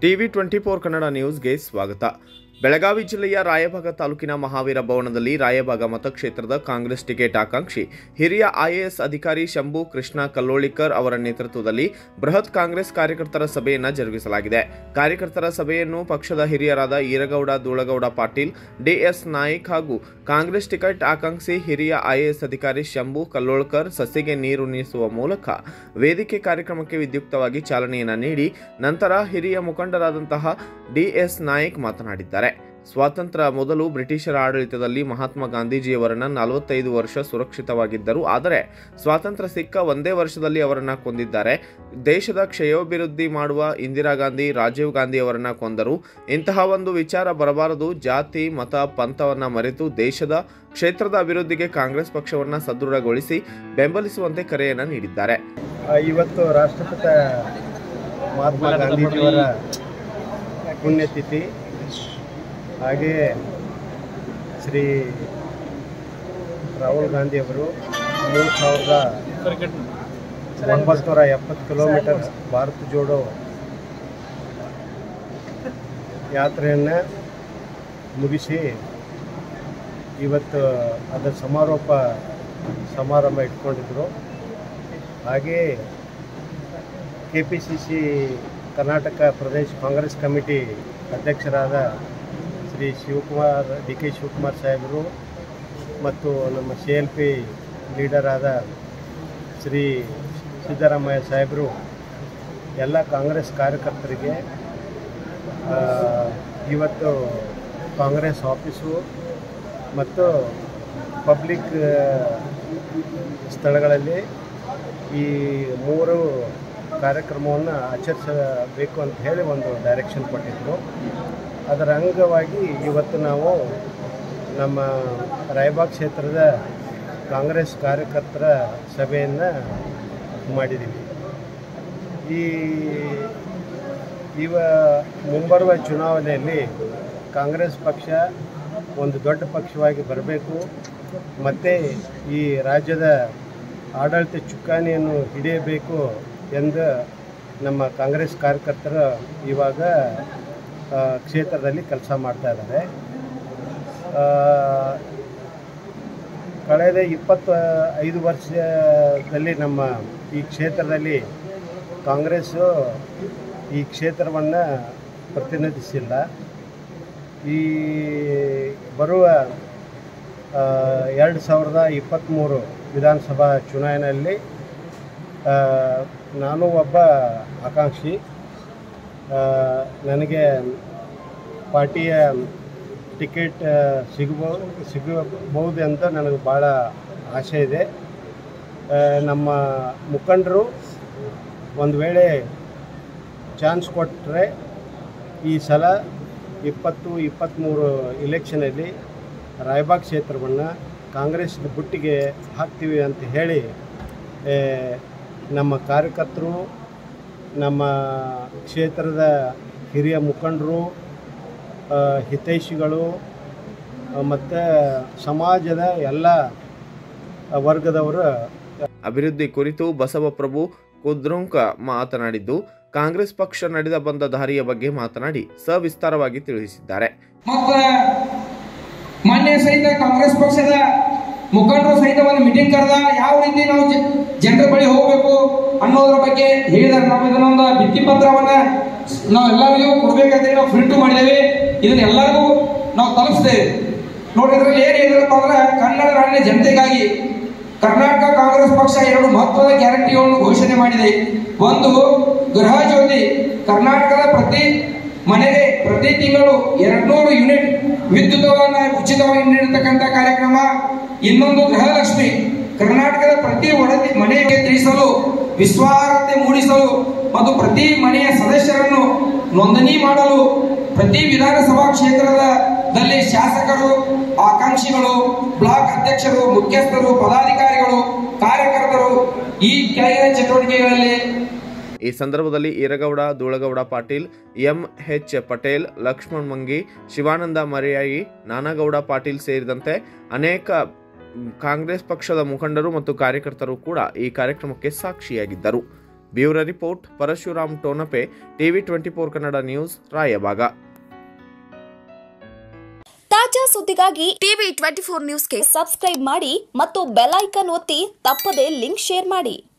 TV twenty four Kannada ನ್ಯೂಸ್ಗೆ ಸ್ವಾಗತ ಬೆಳಗಾವಿ ಜಿಲ್ಲೆಯ ರಾಯಭಾಗ ತಾಲೂಕಿನ ಮಹಾವೀರ ಭವನದಲ್ಲಿ ರಾಯಭಾಗ ಮತಕ್ಷೇತ್ರದ ಕಾಂಗ್ರೆಸ್ ಟಿಕೆಟ್ ಆಕಾಂಕ್ಷಿ ಹಿರಿಯ ಐಎಎಸ್ ಅಧಿಕಾರಿ ಶಂಭು ಕೃಷ್ಣ ಕಲ್ಲೋಳಿಕರ್ ಅವರ ನೇತೃತ್ವದಲ್ಲಿ ಬೃಹತ್ ಕಾಂಗ್ರೆಸ್ ಕಾರ್ಯಕರ್ತರ ಸಭೆಯನ್ನು ಜರುಗಿಸಲಾಗಿದೆ ಕಾರ್ಯಕರ್ತರ ಸಭೆಯನ್ನು ಪಕ್ಷದ ಹಿರಿಯರಾದ ಈರಗೌಡ ಧೂಳಗೌಡ ಪಾಟೀಲ್ ಡಿಎಸ್ ನಾಯ್ಕ್ ಹಾಗೂ ಕಾಂಗ್ರೆಸ್ ಟಿಕೆಟ್ ಆಕಾಂಕ್ಷಿ ಹಿರಿಯ ಐಎಎಸ್ ಅಧಿಕಾರಿ ಶಂಭು ಕಲ್ಲೋಳ್ಕರ್ ಸಸಿಗೆ ನೀರುಣಿಸುವ ಮೂಲಕ ವೇದಿಕೆ ಕಾರ್ಯಕ್ರಮಕ್ಕೆ ವಿದ್ಯುಕ್ತವಾಗಿ ಚಾಲನೆಯನ್ನು ನೀಡಿ ನಂತರ ಹಿರಿಯ ಮುಖಂಡರಾದಂತಹ ಡಿಎಸ್ ನಾಯ್ಕ್ ಮಾತನಾಡಿದ್ದಾರೆ ಸ್ವಾತಂತ್ರ್ಯ ಮೊದಲು ಬ್ರಿಟಿಷರ ಆಡಳಿತದಲ್ಲಿ ಮಹಾತ್ಮ ಗಾಂಧೀಜಿಯವರನ್ನ ನಲವತ್ತೈದು ವರ್ಷ ಸುರಕ್ಷಿತವಾಗಿದ್ದರು ಆದರೆ ಸ್ವಾತಂತ್ರ್ಯ ಸಿಕ್ಕ ಒಂದೇ ವರ್ಷದಲ್ಲಿ ಅವರನ್ನ ಕೊಂದಿದ್ದಾರೆ ದೇಶದ ಕ್ಷಯೋಭಿವೃದ್ಧಿ ಮಾಡುವ ಇಂದಿರಾ ಗಾಂಧಿ ರಾಜೀವ್ ಗಾಂಧಿ ಅವರನ್ನ ಕೊಂದರು ಇಂತಹ ಒಂದು ವಿಚಾರ ಬರಬಾರದು ಜಾತಿ ಮತ ಪಂಥವನ್ನ ಮರೆತು ದೇಶದ ಕ್ಷೇತ್ರದ ಅಭಿವೃದ್ಧಿಗೆ ಕಾಂಗ್ರೆಸ್ ಪಕ್ಷವನ್ನ ಸದೃಢಗೊಳಿಸಿ ಬೆಂಬಲಿಸುವಂತೆ ಕರೆಯನ್ನ ನೀಡಿದ್ದಾರೆ ಆ, ಇವತ್ತು ರಾಷ್ಟ್ರಪಿತ ಮಹಾತ್ಮ ಗಾಂಧೀಜಿಯವರ ಪುಣ್ಯತಿಥಿ ಹಾಗೆಯೇ ಶ್ರೀ ರಾಹುಲ್ ಗಾಂಧಿಯವರು ಮೂರು ಸಾವಿರದ ಒಂಬತ್ತುನೂರ ಎಪ್ಪತ್ತು ಕಿಲೋಮೀಟರ್ ಭಾರತ್ ಜೋಡೋ ಯಾತ್ರೆಯನ್ನು ಮುಗಿಸಿ ಇವತ್ತು ಅದರ ಸಮಾರೋಪ ಸಮಾರಂಭ ಇಟ್ಕೊಂಡಿದ್ರು ಹಾಗೆಯೇ K P C C Karnataka Pradesh Congress committee ಅಧ್ಯಕ್ಷರಾದ ಶ್ರೀ ಶಿವಕುಮಾರ್ ಡಿ ಕೆ ಶಿವಕುಮಾರ್ ಸಾಹೇಬರು ಮತ್ತು ನಮ್ಮ ಸಿ ಎಲ್ ಪಿ ಲೀಡರ್ ಆದ ಶ್ರೀ ಸಿದ್ದರಾಮಯ್ಯ ಸಾಹೇಬರು ಎಲ್ಲ ಕಾಂಗ್ರೆಸ್ ಕಾರ್ಯಕರ್ತರಿಗೆ ಆ, ಇವತ್ತು ಕಾಂಗ್ರೆಸ್ ಆಫೀಸು ಮತ್ತು ಪಬ್ಲಿಕ್ ಸ್ಥಳಗಳಲ್ಲಿ ಈ ಮೂರು ಕಾರ್ಯಕ್ರಮವನ್ನು ಆಚರಿಸಬೇಕು ಅಂತ ಹೇಳಿ ಒಂದು ಡೈರೆಕ್ಷನ್ ಕೊಟ್ಟಿದ್ದರು ಅದರ ಅಂಗವಾಗಿ ಇವತ್ತು ನಾವು ನಮ್ಮ ರಾಯಬಾಗ್ ಕ್ಷೇತ್ರದ ಕಾಂಗ್ರೆಸ್ ಕಾರ್ಯಕರ್ತರ ಸಭೆಯನ್ನು ಮಾಡಿದ್ದೀವಿ ಈ ಇವ ಮುಂಬರುವ ಚುನಾವಣೆಯಲ್ಲಿ ಕಾಂಗ್ರೆಸ್ ಪಕ್ಷ ಒಂದು ದೊಡ್ಡ ಪಕ್ಷವಾಗಿ ಬರಬೇಕು ಮತ್ತು ಈ ರಾಜ್ಯದ ಆಡಳಿತ ಚುಕ್ಕಾಣಿಯನ್ನು ಹಿಡಿಯಬೇಕು ಎಂದು ನಮ್ಮ ಕಾಂಗ್ರೆಸ್ ಕಾರ್ಯಕರ್ತರು ಇವಾಗ ಆ, ಕ್ಷೇತ್ರದಲ್ಲಿ ಕೆಲಸ ಮಾಡ್ತಾ ಇದ್ದಾರೆ ಆ, ಕಳೆದ ಇಪ್ಪತ್ತ ಐದು ವರ್ಷದಲ್ಲಿ ನಮ್ಮ ಈ ಕ್ಷೇತ್ರದಲ್ಲಿ ಕಾಂಗ್ರೆಸ್ಸು ಈ ಕ್ಷೇತ್ರವನ್ನು ಪ್ರತಿನಿಧಿಸಿಲ್ಲ ಈ ಬರುವ ಎರಡು ಸಾವಿರದ ಇಪ್ಪತ್ತ್ಮೂರು ವಿಧಾನಸಭಾ ಚುನಾವಣೆಯಲ್ಲಿ ಆ, ನಾನು ಒಬ್ಬ ಆಕಾಂಕ್ಷಿ ಆ, ನನಗೆ ಪಾರ್ಟಿಯ ಟಿಕೆಟ್ ಸಿಗಬಹುದು ಸಿಗಬಹುದು ಅಂತ ನನಗೆ ಭಾಳ ಆಸೆ ಇದೆ ಆ, ನಮ್ಮ ಮುಖಂಡರು ಒಂದು ವೇಳೆ ಚಾನ್ಸ್ ಕೊಟ್ಟರೆ ಈ ಸಲ ಇಪ್ಪತ್ತು ಇಪ್ಪತ್ತ್ಮೂರು ಇಲೆಕ್ಷನಲ್ಲಿ ರಾಯಬಾಗ್ ಕ್ಷೇತ್ರವನ್ನು ಕಾಂಗ್ರೆಸ್ ಬುಟ್ಟಿಗೆ ಹಾಕ್ತೀವಿ ಅಂತ ಹೇಳಿ ಆ, ನಮ್ಮ ಕಾರ್ಯಕರ್ತರು ನಮ್ಮ ಕ್ಷೇತ್ರದ ಹಿರಿಯ ಮುಖಂಡರು ಆ, ಹಿತೈಷಿಗಳು ಮತ್ತು ಸಮಾಜದ ಎಲ್ಲ ವರ್ಗದವರು ಅಭಿವೃದ್ಧಿ ಕುರಿತು ಬಸವಪ್ರಭು ಕುದ್ರುಂಕ ಮಾತನಾಡಿದ್ದು ಕಾಂಗ್ರೆಸ್ ಪಕ್ಷ ನಡೆದ ಬಂದ ದಾರಿಯ ಬಗ್ಗೆ ಮಾತನಾಡಿ ಸವಿಸ್ತಾರವಾಗಿ ತಿಳಿಸಿದ್ದಾರೆ ಮತ್ತ ಮೊನ್ನೆ ಸಹಿತ ಕಾಂಗ್ರೆಸ್ ಪಕ್ಷದ ಮುಖಂಡರು ಸಹಿತ ಒಂದು ಮೀಟಿಂಗ್ ಕರೆದ ಯಾವ ರೀತಿ ನಾವು ಜ- ಜನರ ಬಳಿ ಹೋಗಬೇಕು ಅನ್ನೋದ್ರ ಬಗ್ಗೆ ಹೇಳಿದಾರೆ ನಾವು ಇದನ್ನೊಂದು ಭಿತ್ತಿ ಪತ್ರವನ್ನ ನಾವು ಎಲ್ಲರಿಗೂ ಕೊಡ್ಬೇಕಂತ ನಾವು ಪ್ರಿಂಟು ಮಾಡಿದ್ದೇವೆ ಇದನ್ನ ಎಲ್ಲರಿಗೂ ನಾವು ತಲುಪಿಸ್ತೇವೆ ನೋಡಿ ಇದರಲ್ಲಿ ಏನು ಹೇಳಿದ್ರಪ್ಪ ಅಂದ್ರೆ ಕನ್ನಡ ನಾಡಿನ ಜನತೆಗಾಗಿ ಕರ್ನಾಟಕ ಕಾಂಗ್ರೆಸ್ ಪಕ್ಷ ಎರಡು ಮಹತ್ವದ ಗ್ಯಾರಂಟಿಗಳನ್ನು ಘೋಷಣೆ ಮಾಡಿದೆ ಒಂದು ಗೃಹ ಜ್ಯೋತಿ ಕರ್ನಾಟಕದ ಪ್ರತಿ ಮನೆಗೆ ಪ್ರತಿ ತಿಂಗಳು ಎರಡ್ನೂರು ಯೂನಿಟ್ ವಿದ್ಯುತ್ವನ್ನ ಉಚಿತವಾಗಿ ನೀಡತಕ್ಕಂಥ ಕಾರ್ಯಕ್ರಮ ಇನ್ನೊಂದು ಗೃಹಲಕ್ಷ್ಮಿ ಕರ್ನಾಟಕದ ಪ್ರತಿ ಒಡತಿ ಮನೆಗೆ ತಿಳಿಸಲು ವಿಶ್ವಾಸಾರ್ಹತೆ ಮೂಡಿಸಲು ಮತ್ತು ಪ್ರತಿ ಮನೆಯ ಸದಸ್ಯರನ್ನು ನೋಂದಣಿ ಮಾಡಲು ಪ್ರತಿ ವಿಧಾನಸಭಾ ಕ್ಷೇತ್ರದಲ್ಲಿ ಶಾಸಕರು ಆಕಾಂಕ್ಷಿಗಳು ಬ್ಲಾಕ್ ಅಧ್ಯಕ್ಷರು ಮುಖ್ಯಸ್ಥರು ಪದಾಧಿಕಾರಿಗಳು ಕಾರ್ಯಕರ್ತರು ಈ ಕೆಳಗಿನ ಚಟುವಟಿಕೆಗಳಲ್ಲಿ ಈ ಸಂದರ್ಭದಲ್ಲಿ ಈರಗೌಡ ಧೂಳಗೌಡ ಪಾಟೀಲ್ ಎಂ ಎಚ್ ಪಟೇಲ್ ಲಕ್ಷ್ಮಣ್ ಮಂಗಿ ಶಿವಾನಂದ ಮರ್ಯಾಯಿ ನಾನಗೌಡ ಪಾಟೀಲ್ ಸೇರಿದಂತೆ ಅನೇಕ ಮ್, ಕಾಂಗ್ರೆಸ್ ಪಕ್ಷದ ಮುಖಂಡರು ಮತ್ತು ಕಾರ್ಯಕರ್ತರು ಕೂಡ ಈ ಕಾರ್ಯಕ್ರಮಕ್ಕೆ ಸಾಕ್ಷಿಯಾಗಿದ್ದರು bureau report Parashuram Tonape TV twenty four Kannada news Raybag ತಾಜಾ ಸುದ್ದಿಗಾಗಿ ಟಿವಿ ಟ್ವೆಂಟಿ ಫೋರ್ ನ್ಯೂಸ್ಗೆ ಸಬ್ಸ್ಕ್ರೈಬ್ ಮಾಡಿ ಮತ್ತು ಬೆಲ್ ಐಕಾನ್ ಒತ್ತಿ ತಪ್ಪದೇ ಲಿಂಕ್ ಶೇರ್ ಮಾಡಿ